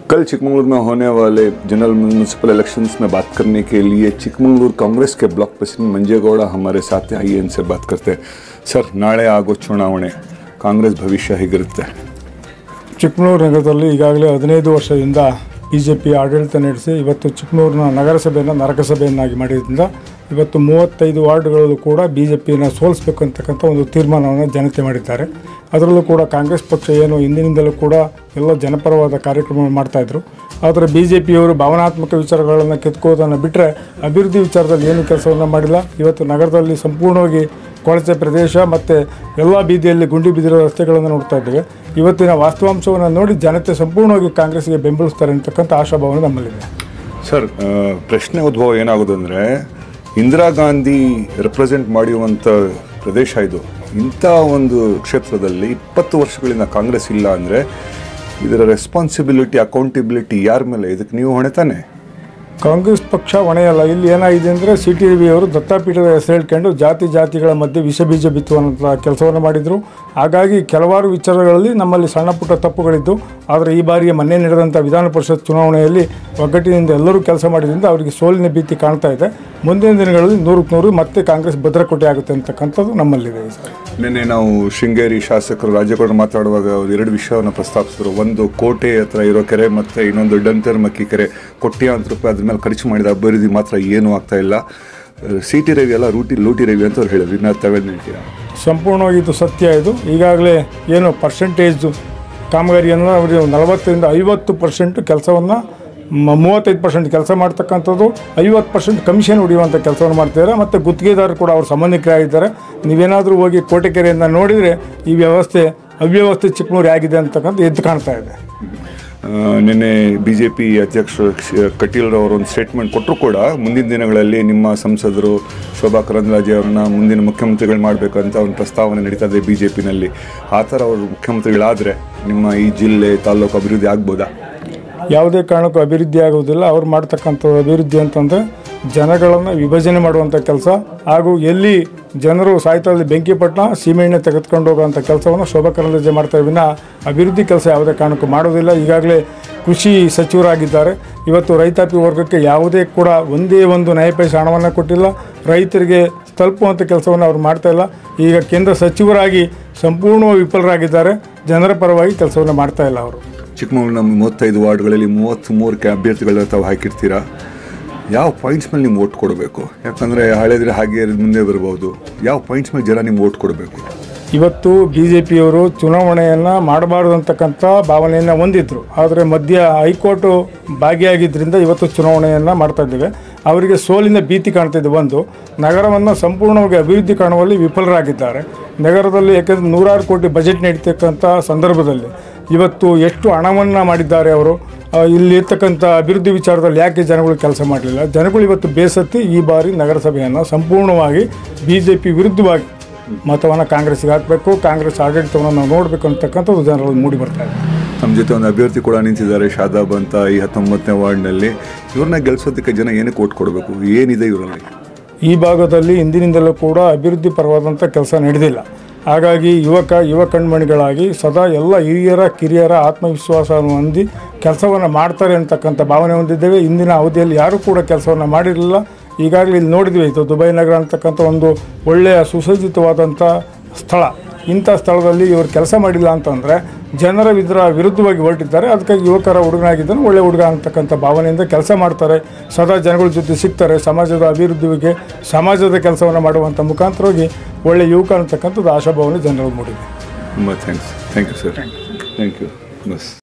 कल चिकमंगलुरु में होने वाले जनरल म्यूनसिपल इलेक्शंस में बात करने के लिए चिकमंगलुरु कांग्रेस के ब्लॉक प्रेसिडेंट मंजेगौಡ हमारे साथ हैं आइए इनसे बात करते हैं ಸರ್ ನಾಳೆ ಆಗೋ ಚುನಾವಣೆ ಕಾಂಗ್ರೆಸ್ ಭವಿಷ್ಯ ಹೇಗಿರುತ್ತೆ ಚಿಕ್ಕಮಗಳೂರು ನಗರದಲ್ಲಿ ಈಗಾಗಲೇ ಹದಿನೈದು ವರ್ಷದಿಂದ ಬಿ ಜೆ ಪಿ ಆಡಳಿತ ನಡೆಸಿ ಇವತ್ತು ಚಿಕ್ಕಮಗಳೂರಿನ ನಗರಸಭೆಯನ್ನು ನರಕಸಭೆಯನ್ನಾಗಿ ಮಾಡಿದ್ರಿಂದ ಇವತ್ತು ಮೂವತ್ತೈದು ವಾರ್ಡ್ಗಳಲ್ಲೂ ಕೂಡ ಬಿ ಜೆ ಪಿಯನ್ನು ಸೋಲಿಸಬೇಕು ಅಂತಕ್ಕಂಥ ಒಂದು ತೀರ್ಮಾನವನ್ನು ಜನತೆ ಮಾಡಿದ್ದಾರೆ ಅದರಲ್ಲೂ ಕೂಡ ಕಾಂಗ್ರೆಸ್ ಪಕ್ಷ ಏನು ಹಿಂದಿನಿಂದಲೂ ಕೂಡ ಎಲ್ಲ ಜನಪರವಾದ ಕಾರ್ಯಕ್ರಮವನ್ನು ಮಾಡ್ತಾಯಿದ್ರು ಆದರೆ ಬಿ ಜೆ ಪಿಯವರು ಭಾವನಾತ್ಮಕ ವಿಚಾರಗಳನ್ನು ಕಿತ್ಕೋದನ್ನು ಬಿಟ್ಟರೆ ಅಭಿವೃದ್ಧಿ ವಿಚಾರದಲ್ಲಿ ಏನು ಕೆಲಸವನ್ನು ಮಾಡಿಲ್ಲ ಇವತ್ತು ನಗರದಲ್ಲಿ ಸಂಪೂರ್ಣವಾಗಿ ಕೊಳಚೆ ಪ್ರದೇಶ ಮತ್ತು ಎಲ್ಲ ಬೀದಿಯಲ್ಲಿ ಗುಂಡಿ ಬಿದ್ದಿರೋ ರಸ್ತೆಗಳನ್ನು ನೋಡ್ತಾ ಇದ್ದೇವೆ ಇವತ್ತಿನ ವಾಸ್ತವಾಂಶವನ್ನು ನೋಡಿ ಜನತೆ ಸಂಪೂರ್ಣವಾಗಿ ಕಾಂಗ್ರೆಸ್ಗೆ ಬೆಂಬಲಿಸ್ತಾರೆ ಅಂತಕ್ಕಂಥ ಆಶಾಭಾವನೆ ನಮ್ಮಲ್ಲಿದೆ ಸರ್ ಆ, ಪ್ರಶ್ನೆ ಉದ್ಭವ ಏನಾಗೋದು ಅಂದರೆ ಇಂದಿರಾ ಗಾಂಧಿ ರೆಪ್ರೆಸೆಂಟ್ ಮಾಡಿರುವಂಥ ಪ್ರದೇಶ ಇದು ಇಂಥ ಒಂದು ಕ್ಷೇತ್ರದಲ್ಲಿ ಇಪ್ಪತ್ತು ವರ್ಷಗಳಿಂದ ಕಾಂಗ್ರೆಸ್ ಇಲ್ಲ ಅಂದರೆ ಇದರ ರೆಸ್ಪಾನ್ಸಿಬಿಲಿಟಿ ಅಕೌಂಟಿಬಿಲಿಟಿ ಯಾರ ಮೇಲೆ ಇದಕ್ಕೆ ನೀವು ಹೊಣೆ ತಾನೆ ಕಾಂಗ್ರೆಸ್ ಪಕ್ಷ ಹೊಣೆಯಲ್ಲ ಇಲ್ಲಿ ಏನಾಗಿದೆ ಅಂದರೆ ಸಿ ಟಿ ರವಿ ಅವರು ದತ್ತಾಪೀಠದ ಹೆಸರು ಹೇಳ್ಕೊಂಡು ಜಾತಿ ಜಾತಿಗಳ ಮಧ್ಯೆ ವಿಷ ಬೀಜ ಬಿತ್ತುವಂಥ ಕೆಲಸವನ್ನು ಮಾಡಿದರು ಹಾಗಾಗಿ ಕೆಲವಾರು ವಿಚಾರಗಳಲ್ಲಿ ನಮ್ಮಲ್ಲಿ ಸಣ್ಣ ಪುಟ್ಟ ತಪ್ಪುಗಳಿದ್ದು ಆದರೆ ಈ ಬಾರಿಯ ಮೊನ್ನೆ ನಡೆದಂಥ ವಿಧಾನ ಪರಿಷತ್ ಚುನಾವಣೆಯಲ್ಲಿ ಒಗ್ಗಟ್ಟಿನಿಂದ ಎಲ್ಲರೂ ಕೆಲಸ ಮಾಡಿದ್ರಿಂದ ಅವರಿಗೆ ಸೋಲಿನ ಭೀತಿ ಕಾಣ್ತಾ ಇದೆ ಮುಂದಿನ ದಿನಗಳಲ್ಲಿ ನೂರಕ್ಕೆ ನೂರು ಮತ್ತೆ ಕಾಂಗ್ರೆಸ್ ಭದ್ರಕೋಟೆ ಆಗುತ್ತೆ ಅಂತಕ್ಕಂಥದ್ದು ನಮ್ಮಲ್ಲಿದೆ ಈ ಸಾರಿ ನಿನ್ನೆ ನಾವು ಶೃಂಗೇರಿ ಶಾಸಕರು ರಾಜ್ಯಗಳು ಮಾತಾಡುವಾಗ ಅವ್ರು ಎರಡು ವಿಷಯವನ್ನು ಪ್ರಸ್ತಾಪಿಸಿದ್ರು ಒಂದು ಕೋಟೆ ಹತ್ರ ಇರೋ ಕೆರೆ ಮತ್ತು ಇನ್ನೊಂದು ಡಂತರ್ಮಕ್ಕಿ ಕೆರೆ ಕೋಟ್ಯಾಂತರ ರೂಪಾಯಿ ಅದ್ರ ಮೇಲೆ ಖರ್ಚು ಮಾಡಿದ ಅಭಿವೃದ್ಧಿ ಮಾತ್ರ ಏನೂ ಆಗ್ತಾ ಇಲ್ಲ ಸಿ ಟಿ ರವಿ ಎಲ್ಲ ರೂಟಿ ಲೂಟಿ ರವಿ ಅಂತ ಅವ್ರು ಹೇಳಿದ್ರು ಇನ್ನು ತಾವೇನು ಹೇಳ್ತೀರಾ ಸಂಪೂರ್ಣವಾಗಿ ಇದು ಸತ್ಯ ಇದು ಈಗಾಗಲೇ ಏನು ಪರ್ಸೆಂಟೇಜು ಕಾಮಗಾರಿಯನ್ನು ಅವರು ನಲವತ್ತರಿಂದ ಐವತ್ತು ಪರ್ಸೆಂಟ್ ಕೆಲಸವನ್ನು ಮೂವತ್ತೈದು ಪರ್ಸೆಂಟ್ ಕೆಲಸ ಮಾಡ್ತಕ್ಕಂಥದ್ದು ಐವತ್ತು ಪರ್ಸೆಂಟ್ ಕಮಿಷನ್ ಹೊಡೆಯುವಂಥ ಕೆಲಸವನ್ನು ಮಾಡ್ತಿದ್ದಾರೆ ಮತ್ತು ಗುತ್ತಿಗೆದಾರರು ಕೂಡ ಅವ್ರ ಸಂಬಂಧಿಕರಾಗಿದ್ದಾರೆ ನೀವೇನಾದರೂ ಹೋಗಿ ಕೋಟೆಕೆರೆಯಿಂದ ನೋಡಿದರೆ ಈ ವ್ಯವಸ್ಥೆ ಅವ್ಯವಸ್ಥೆ ಚಿಕ್ಕಮೂರು ಆಗಿದೆ ಅಂತಕ್ಕಂಥ ಎದ್ದು ಕಾಣ್ತಾ ಇದೆ ಆ, ನಿನ್ನೆ ಬಿ ಜೆ ಪಿ ಅಧ್ಯಕ್ಷರು ಕ್ಷ- ಕಟೀಲ್ ಅವರು ಒಂದು ಸ್ಟೇಟ್ಮೆಂಟ್ ಕೊಟ್ಟರು ಕೂಡ ಮುಂದಿನ ದಿನಗಳಲ್ಲಿ ನಿಮ್ಮ ಸಂಸದರು ಶೋಭಾ ಕರಂದ್ಲಾಜೆ ಅವರನ್ನ ಮುಂದಿನ ಮುಖ್ಯಮಂತ್ರಿಗಳು ಮಾಡಬೇಕಂತ ಒಂದು ಪ್ರಸ್ತಾವನೆ ನಡೀತಾ ಇದೆ ಬಿ ಜೆ ಪಿನಲ್ಲಿ ಆ ಥರ ಅವರು ಮುಖ್ಯಮಂತ್ರಿಗಳಾದರೆ ನಿಮ್ಮ ಈ ಜಿಲ್ಲೆ ತಾಲೂಕು ಅಭಿವೃದ್ಧಿ ಆಗ್ಬೋದಾ ಯಾವುದೇ ಕಾರಣಕ್ಕೂ ಅಭಿವೃದ್ಧಿ ಆಗುವುದಿಲ್ಲ ಅವ್ರು ಮಾಡ್ತಕ್ಕಂಥದ್ದು ಅಭಿವೃದ್ಧಿ ಅಂತಂದರೆ ಜನಗಳನ್ನು ವಿಭಜನೆ ಮಾಡುವಂಥ ಕೆಲಸ ಹಾಗೂ ಎಲ್ಲಿ ಜನರು ಸಾಯ್ತಲ್ಲಿ ಬೆಂಕಿಪಟ್ಟಣ ಸೀಮೆಎಣ್ಣೆ ತೆಗೆದುಕೊಂಡು ಹೋಗುವಂಥ ಕೆಲಸವನ್ನು ಶೋಭಾ ಕರಂದ್ಲಾಜೆ ಮಾಡ್ತಾರೆ ವಿನ ಅಭಿವೃದ್ಧಿ ಕೆಲಸ ಯಾವುದೇ ಕಾರಣಕ್ಕೂ ಮಾಡೋದಿಲ್ಲ ಈಗಾಗಲೇ ಕೃಷಿ ಸಚಿವರಾಗಿದ್ದಾರೆ ಇವತ್ತು ರೈತಾಪಿ ವರ್ಗಕ್ಕೆ ಯಾವುದೇ ಕೂಡ ಒಂದೇ ಒಂದು ನಯ ಪೈಸೆ ಹಣವನ್ನು ಕೊಟ್ಟಿಲ್ಲ ರೈತರಿಗೆ ತಲುಪುವಂಥ ಕೆಲಸವನ್ನು ಅವ್ರು ಮಾಡ್ತಾ ಇಲ್ಲ ಈಗ ಕೇಂದ್ರ ಸಚಿವರಾಗಿ ಸಂಪೂರ್ಣವಾಗಿ ವಿಫಲರಾಗಿದ್ದಾರೆ ಜನರ ಪರವಾಗಿ ಕೆಲಸವನ್ನು ಮಾಡ್ತಾ ಇಲ್ಲ ಅವರು ಚಿಕ್ಕಮಗಳೂರಿನ ಮೂವತ್ತೈದು ವಾರ್ಡ್ಗಳಲ್ಲಿ ಮೂವತ್ತ್ಮೂರು ಕ್ಯಾ ಅಭ್ಯರ್ಥಿಗಳನ್ನ ತಾವು ಹಾಕಿರ್ತೀರಾ ಯಾವ ಪಾಯಿಂಟ್ಸ್ ಮೇಲೆ ನೀವು ಓಟ್ ಕೊಡಬೇಕು ಯಾಕಂದರೆ ಹಳೆದ್ರೆ ಹಾಗೆ ಇರೋದು ಮುಂದೆ ಬರ್ಬೋದು ಯಾವ ಪಾಯಿಂಟ್ಸ್ ಮೇಲೆ ಜನ ನಿಮ್ಗೆ ಓಟ್ ಕೊಡಬೇಕು ಇವತ್ತು ಬಿ ಜೆ ಪಿಯವರು ಚುನಾವಣೆಯನ್ನು ಮಾಡಬಾರ್ದು ಅಂತಕ್ಕಂಥ ಭಾವನೆಯನ್ನು ಹೊಂದಿದ್ರು ಆದರೆ ಮಧ್ಯ ಹೈಕೋರ್ಟು ಭಾಗಿಯಾಗಿದ್ದರಿಂದ ಇವತ್ತು ಚುನಾವಣೆಯನ್ನು ಮಾಡ್ತಾ ಇದ್ದೇವೆ ಅವರಿಗೆ ಸೋಲಿನ ಭೀತಿ ಕಾಣ್ತಿದೆ ಒಂದು ನಗರವನ್ನು ಸಂಪೂರ್ಣವಾಗಿ ಅಭಿವೃದ್ಧಿ ಕಾಣುವಲ್ಲಿ ವಿಫಲರಾಗಿದ್ದಾರೆ ನಗರದಲ್ಲಿ ಯಾಕೆಂದರೆ ನೂರಾರು ಕೋಟಿ ಬಜೆಟ್ ನೀಡ್ತಕ್ಕಂಥ ಸಂದರ್ಭದಲ್ಲಿ ಇವತ್ತು ಎಷ್ಟು ಹಣವನ್ನು ಮಾಡಿದ್ದಾರೆ ಅವರು ಆ, ಇಲ್ಲಿ ಇರ್ತಕ್ಕಂಥ ಅಭಿವೃದ್ಧಿ ವಿಚಾರದಲ್ಲಿ ಯಾಕೆ ಜನಗಳು ಕೆಲಸ ಮಾಡಲಿಲ್ಲ ಜನಗಳು ಇವತ್ತು ಬೇಸತ್ತಿ ಈ ಬಾರಿ ನಗರಸಭೆಯನ್ನು ಸಂಪೂರ್ಣವಾಗಿ ಬಿ ಜೆ ಪಿ ವಿರುದ್ಧವಾಗಿ ಮತವನ್ನು ಕಾಂಗ್ರೆಸ್ಗೆ ಹಾಕಬೇಕು ಕಾಂಗ್ರೆಸ್ ಆಡಳಿತವನ್ನು ನಾವು ನೋಡಬೇಕು ಅಂತಕ್ಕಂಥದ್ದು ಜನರಲ್ಲಿ ಮೂಡಿ ಬರ್ತಾ ಇದೆ ನಮ್ಮ ಜೊತೆ ಒಂದು ಅಭ್ಯರ್ಥಿ ಕೂಡ ನಿಂತಿದ್ದಾರೆ ಶಾದಾಬ್ ಅಂತ ಈ ಹತ್ತೊಂಬತ್ತನೇ ವಾರ್ಡ್ನಲ್ಲಿ ಇವ್ರನ್ನ ಗೆಲ್ಸೋದಕ್ಕೆ ಜನ ಏನಕ್ಕೆ ಓಟ್ ಕೊಡಬೇಕು ಏನಿದೆ ಇವರಲ್ಲಿ ಈ ಭಾಗದಲ್ಲಿ ಹಿಂದಿನಿಂದಲೂ ಕೂಡ ಅಭಿವೃದ್ಧಿ ಪರವಾದಂಥ ಕೆಲಸ ನಡೆದಿಲ್ಲ ಹಾಗಾಗಿ ಯುವಕ ಯುವ ಕಣ್ಮಣಿಗಳಾಗಿ ಸದಾ ಎಲ್ಲ ಹಿರಿಯರ ಕಿರಿಯರ ಆತ್ಮವಿಶ್ವಾಸವನ್ನು ಹೊಂದಿ ಕೆಲಸವನ್ನು ಮಾಡ್ತಾರೆ ಅಂತಕ್ಕಂಥ ಭಾವನೆ ಹೊಂದಿದ್ದೇವೆ ಇಂದಿನ ಅವಧಿಯಲ್ಲಿ ಯಾರೂ ಕೂಡ ಕೆಲಸವನ್ನು ಮಾಡಿರಲಿಲ್ಲ ಈಗಾಗಲೇ ಇಲ್ಲಿ ನೋಡಿದ್ವಿ ಇದು ದುಬೈ ನಗರ ಅಂತಕ್ಕಂಥ ಒಂದು ಒಳ್ಳೆಯ ಸುಸಜ್ಜಿತವಾದಂಥ ಸ್ಥಳ ಇಂಥ ಸ್ಥಳದಲ್ಲಿ ಇವರು ಕೆಲಸ ಮಾಡಿಲ್ಲ ಅಂತಂದರೆ ಜನರ ಇದರ ವಿರುದ್ಧವಾಗಿ ಹೊರಟಿದ್ದಾರೆ ಅದಕ್ಕಾಗಿ ಯುವಕರ ಹುಡುಗನಾಗಿದ್ದಾನೆ ಒಳ್ಳೆ ಹುಡುಗ ಅಂತಕ್ಕಂಥ ಭಾವನೆಯಿಂದ ಕೆಲಸ ಮಾಡ್ತಾರೆ ಸದಾ ಜನಗಳ ಜೊತೆ ಸಿಗ್ತಾರೆ ಸಮಾಜದ ಅಭಿವೃದ್ಧಿಗೆ ಸಮಾಜದ ಕೆಲಸವನ್ನು ಮಾಡುವಂಥ ಮುಖಾಂತರವಾಗಿ ಒಳ್ಳೆ ಯುವಕ ಅಂತಕ್ಕಂಥದ್ದು ಆಶಾಭಾವನೆ ಜನರಲ್ಲಿ ಮೂಡಿದೆ ತುಂಬ thanks thank you sir thank you bus